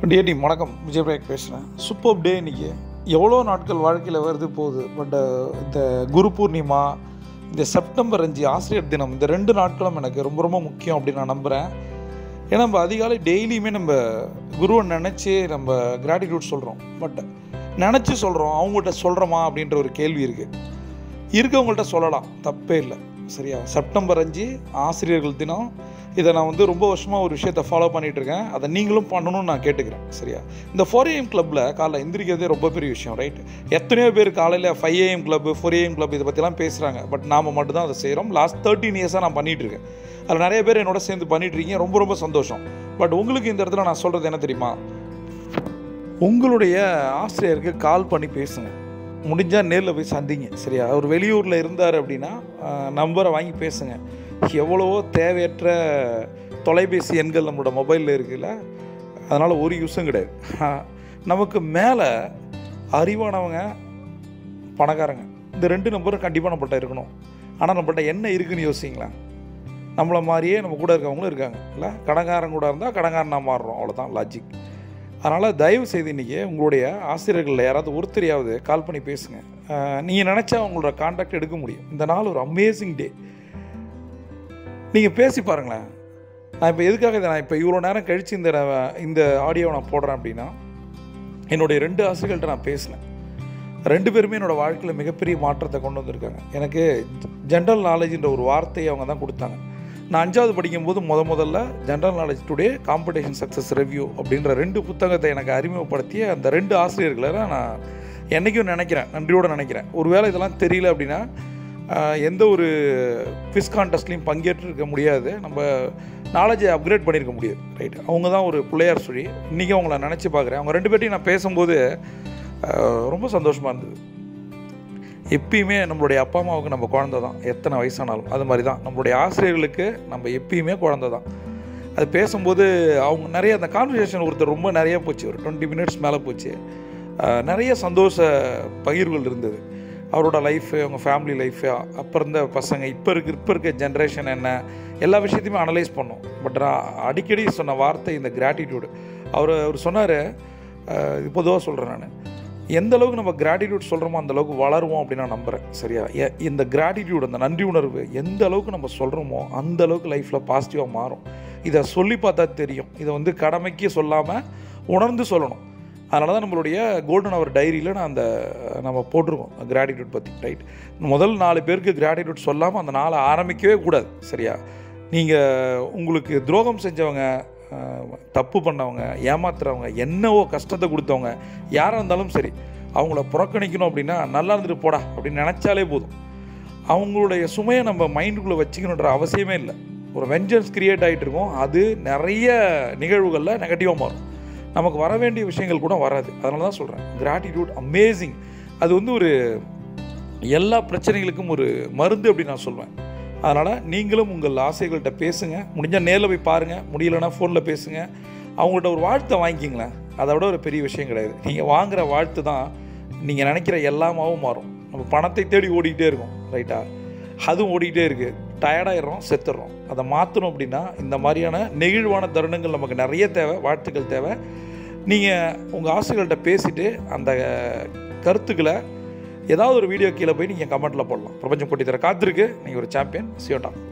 dear team வணக்கம் Vijay break பேசுகிறேன் super day இன்னைக்கு எவ்வளோ நாட்கள் வாழ்க்கையில் வருது போகுது பட் இந்த குரு பூர்ணிமா இந்த செப்டம்பர் அஞ்சு ஆசிரியர் தினம் இந்த ரெண்டு நாட்களும் எனக்கு ரொம்ப ரொம்ப முக்கியம் அப்படின்னு நான் நம்புகிறேன் ஏன்னா நம்ம அதிகாலை டெய்லியுமே நம்ம குருவை நினச்சி நம்ம கிராட்டிடியூட் சொல்கிறோம் பட் நினச்சி சொல்கிறோம் அவங்கள்ட்ட சொல்கிறோமா அப்படின்ற ஒரு கேள்வி இருக்குது இருக்கவங்கள்ட்ட சொல்லலாம் தப்பே இல்லை சரியா செப்டம்பர் அஞ்சு ஆசிரியர்கள் தினம் இதை நான் வந்து ரொம்ப வருஷமாக ஒரு விஷயத்தை ஃபாலோ பண்ணிட்டு இருக்கேன் அதை நீங்களும் பண்ணணும்னு நான் கேட்டுக்கிறேன் சரியா இந்த ஃபோர் ஏஎம் கிளப்பில் காலைல எந்திரிக்கிறதே ரொம்ப பெரிய விஷயம் ரைட் எத்தனையோ பேர் காலையில் five AM club four AM club இதை பற்றிலாம் பேசுகிறாங்க பட் நாம் மட்டும் தான் அதை செய்கிறோம் லாஸ்ட் தேர்ட்டீன் இயர்ஸாக நான் பண்ணிட்டு இருக்கேன் அதில் நிறைய பேர் என்னோட சேர்ந்து பண்ணிட்டு இருக்கீங்க ரொம்ப ரொம்ப சந்தோஷம் பட் உங்களுக்கு இந்த இடத்துல நான் சொல்கிறது என்ன தெரியுமா உங்களுடைய ஆசிரியருக்கு கால் பண்ணி பேசுங்க முடிஞ்சால் நேரில் போய் சந்திங்க சரியா அவர் வெளியூரில் இருந்தார் அப்படின்னா நம்பரை வாங்கி பேசுங்க எவ்வளவோ தேவையற்ற தொலைபேசி எண்கள் நம்மளோட மொபைலில் இருக்குல்ல அதனால் ஒரு யூஸும் கிடையாது ஆஹ், நமக்கு மேலே அறிவானவங்க பணக்காரங்க இந்த ரெண்டு நம்பரும் கண்டிப்பாக நம்மள்ட்ட இருக்கணும் ஆனால் நம்மள்ட்ட என்ன இருக்குன்னு யோசிங்களேன் நம்மளை மாதிரியே நம்ம கூட இருக்கவங்களும் இருக்காங்க இல்லை கடங்காரன் கூட இருந்தால் கடங்காரனா மாறுறோம் அவ்வளோதான் லாஜிக் அதனால் தயவு செய்து இன்றைக்கி உங்களுடைய ஆசிரியர்களில் யாராவது ஒருத்தரையாவது கால் பண்ணி பேசுங்க நீங்கள் நினச்சா உங்களோட காண்டாக்ட் எடுக்க முடியும் இந்த நாள் ஒரு அமேசிங் டே நீங்கள் பேசி பாருங்களேன் நான் இப்போ எதுக்காக இதை நான் இப்போ இவ்வளோ நேரம் கழித்து இந்த இந்த ஆடியோவை நான் போடுறேன் அப்படின்னா என்னுடைய ரெண்டு ஆசிரியர்கள்ட்ட நான் பேசினேன் ரெண்டு பேருமே என்னோடய வாழ்க்கையில் மிகப்பெரிய மாற்றத்தை கொண்டு வந்திருக்காங்க எனக்கு ஜென்ரல் நாலேஜ்ன்ற ஒரு வார்த்தையை அவங்க தான் கொடுத்தாங்க நான் அஞ்சாவது படிக்கும்போது முத முதல்ல general knowledge today competition success review அப்படின்ற ரெண்டு புத்தகத்தை எனக்கு அறிமுகப்படுத்திய அந்த ரெண்டு ஆசிரியர்களை தான் நான் என்றைக்கும் நினைக்கிறேன் நன்றியோடு நினைக்கிறேன் ஒருவேளை இதெல்லாம் தெரியல அப்படின்னா ஆஹ், எந்த ஒரு குவிஸ் கான்டெஸ்ட்லையும் பங்கேற்று இருக்க முடியாது நம்ம நாலேஜை அப்கிரேட் பண்ணியிருக்க முடியாது ரைட் அவங்க தான் ஒரு பிள்ளையார் சொல்லி இன்றைக்கி அவங்கள நினச்சி பார்க்குறேன் அவங்க ரெண்டு பேர்ட்டையும் நான் பேசும்போது ஆஹ், ரொம்ப சந்தோஷமாக இருந்தது எப்பயுமே நம்மளுடைய அப்பா அம்மாவுக்கு நம்ம குழந்த தான் எத்தனை வயசானாலும் அது மாதிரி தான் நம்மளுடைய ஆசிரியர்களுக்கு நம்ம எப்பயுமே குழந்த தான் அது பேசும்போது அவங்க நிறைய அந்த கான்வர்சேஷன் ஒருத்தர் ரொம்ப நிறைய போச்சு ஒரு டுவெண்ட்டி மினிட்ஸ் மேலே போச்சு ஆஹ் நிறைய சந்தோஷ பகிர்வுகள் இருந்தது அவரோட லைஃபு அவங்க ஃபேமிலி லைஃபு அப்போ இருந்த பசங்க இப்போ இருக்க இப்போ இருக்க ஜென்ரேஷன் என்ன எல்லா விஷயத்தையுமே அனலைஸ் பண்ணோம் பட் நான் அடிக்கடி சொன்ன வார்த்தை இந்த கிராட்டிடியூடு அவர் அவர் சொன்னார் இப்போதுவாக சொல்கிறேன் நான் எந்த அளவுக்கு நம்ம கிராட்டிடியூட் சொல்கிறோமோ அந்த அளவுக்கு வளருவோம் அப்படின்னு நான் நம்புகிறேன் சரியா எ- இந்த கிராட்டிடியூட் அந்த நன்றி உணர்வு எந்த அளவுக்கு நம்ம சொல்கிறோமோ அந்த அளவுக்கு லைஃப்பில் பாசிட்டிவாக மாறும் இதை சொல்லி பார்த்தா தெரியும் இதை வந்து கடமைக்கு சொல்லாமல் உணர்ந்து சொல்லணும் அதனால தான் நம்மளுடைய கோல்டன் அவர் டைரியில் நான் அந்த நம்ம போட்டிருக்கோம் கிராட்டிடியூட் பற்றி ரைட் முதல் நாலு பேருக்கு கிராட்டிடியூட் சொல்லாமல் அந்த நாளை ஆரம்பிக்கவே கூடாது சரியா நீங்கள் உங்களுக்கு துரோகம் செஞ்சவங்க அஹ், தப்பு பண்ணவங்க ஏமாத்துறவங்க என்னவோ கஷ்டத்தை கொடுத்தவங்க யாராக இருந்தாலும் சரி அவங்கள புறக்கணிக்கணும் அப்படின்னா நல்லா இருந்துட்டு போடா அப்படின்னு நினச்சாலே போதும் அவங்களுடைய சுமையை நம்ம மைண்டுக்குள்ளே வச்சுக்கணுன்ற அவசியமே இல்லை ஒரு வெஞ்சன்ஸ் கிரியேட் ஆகிட்டு இருக்கும் அது நிறைய நிகழ்வுகளில் நெகட்டிவாக மாறும் நமக்கு வர வேண்டிய விஷயங்கள் கூட வராது அதனால தான் சொல்கிறேன் கிராட்டிடியூட் அமேசிங் அது வந்து ஒரு எல்லா பிரச்சனைகளுக்கும் ஒரு மருந்து அப்படின்னு நான் சொல்வேன் அதனால் நீங்களும் உங்கள் ஆசைகள்கிட்ட பேசுங்க முடிஞ்சால் நேரில் போய் பாருங்கள் முடியலன்னா ஃபோனில் பேசுங்க அவங்கள்ட்ட ஒரு வாழ்த்தை வாங்கிக்கிங்களேன் அதை விட ஒரு பெரிய விஷயம் கிடையாது நீங்கள் வாங்குகிற வாழ்த்து தான் நீங்கள் நினைக்கிற எல்லாமாவும் மாறும் நம்ம பணத்தை தேடி ஓடிக்கிட்டே இருக்கோம் ரைட்டா அதுவும் ஓடிக்கிட்டே இருக்குது டயர்டாயிடுறோம் செத்துடுறோம் அதை மாற்றணும் அப்படின்னா இந்த மாதிரியான நெகிழ்வான தருணங்கள் நமக்கு நிறைய தேவை வாழ்த்துக்கள் தேவை நீங்கள் உங்கள் ஆசைகள்கிட்ட பேசிட்டு அந்த கருத்துக்களை ஏதாவது ஒரு வீடியோ கீழே போய் நீங்கள் கமெண்ட்டில் போடலாம் பிரபஞ்சம் போட்டி தர காத்திருக்கு நீங்கள் ஒரு சாம்பியன் சியோட்டா